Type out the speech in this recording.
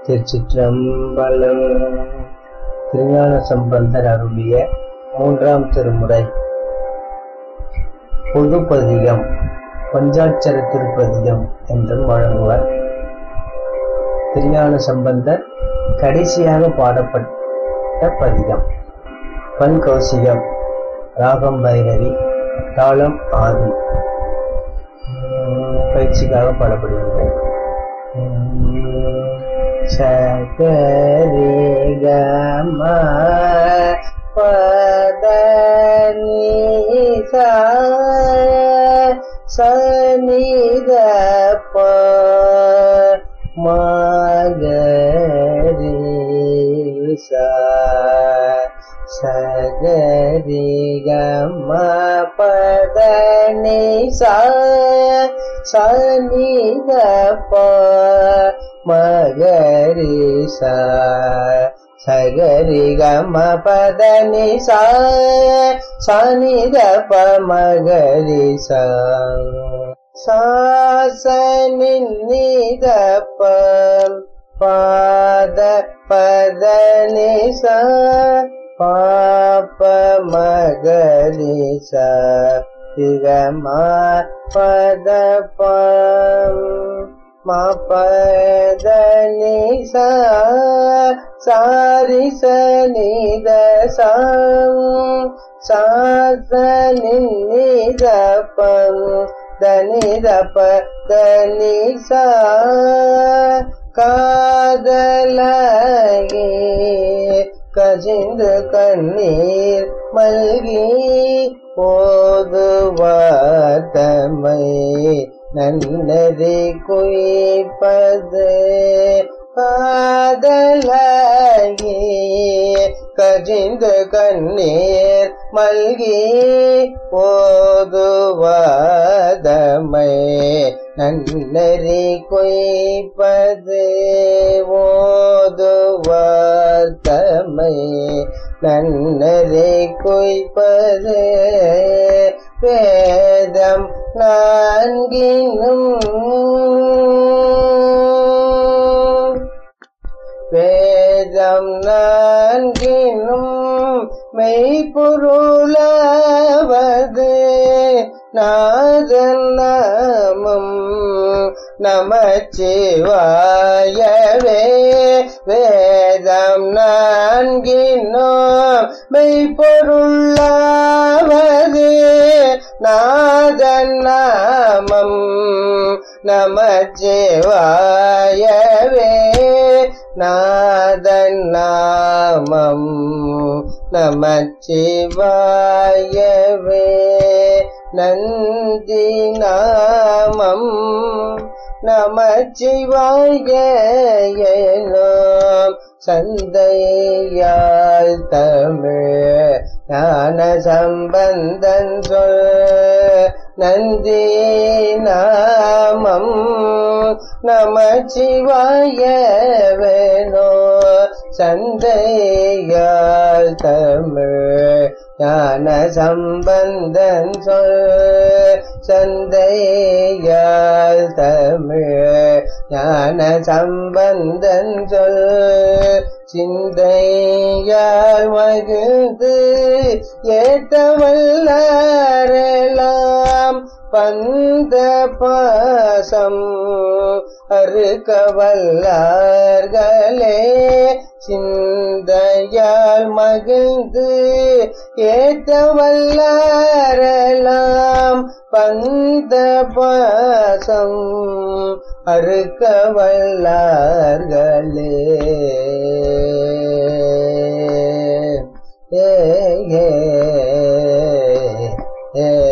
திருச்சிற்றம்பலம் திருஞான சம்பந்தர் அருளிய மூன்றாம் திருமுறை பொதுப்பதிகம் பஞ்சாட்சர திருப்பதிகம் என்றும் வழங்குவர் திருஞான சம்பந்தர் கடைசியாக பாடப்பட்ட பதிகம் பன் கௌசிகம் ராகம் பைரவி தாளம் ஆதி பயிற்சிக்காக பாடப்படுகிறது சகரி கம பதனி சனித ப மகரி சகரி கம பதனி சனித ப மகரி சகரி கம பதனி சனித ப மகரி சாசனித ப பாத பதனி ச பாப மகரி சகமா பத பம் மபதனி சாரி சனித சாசனித பம் தனிதப தனி சா காதலகே கஜிந்து கண்ணீர் மல்கி ஓதுவாத்தமை நன்னதி குய்ப்பது காதலகே கஜிந்து கண்ணீர் மல்கி ஓதுவாதமை நன்னறி கொய்ப்பது ஓதுவாதமை நன்னறி கொய்ப்பது வேதம் நான்கினும் வேதம் நான்கினும் மெய்பொருளாவது நாதன் நாமம் நமச்சிவாயவே வேதம் நான்கினோம் மெய்பொருளாவது நாதன் நாமம் நமச்சிவாயவே நாதன் நாமம் நமச்சிவாயவே நந்தி நாமம் நமச்சிவாயனோம் சந்தையால் தமிழ் ஞான சம்பந்தன் சொல் நந்தி நாமம் நமச்சிவாயவேனோ சந்தையால் தமிழ் ஞான சம்பந்தன் சொல் சந்தையால் தமிழ் ஞான சம்பந்தன் சொல் சிந்தையால் மகிழ்ந்து ஏற்றவல்லாரெல்லாம் பந்த பாசம் அறுக்க வல்லார்களே சிந்தையால் மகிழ்ந்து ஏற்றவல்லாரெல்லாம் பந்த பாசம் அறுக்க வல்லார்களே ஏ ஏ ஏ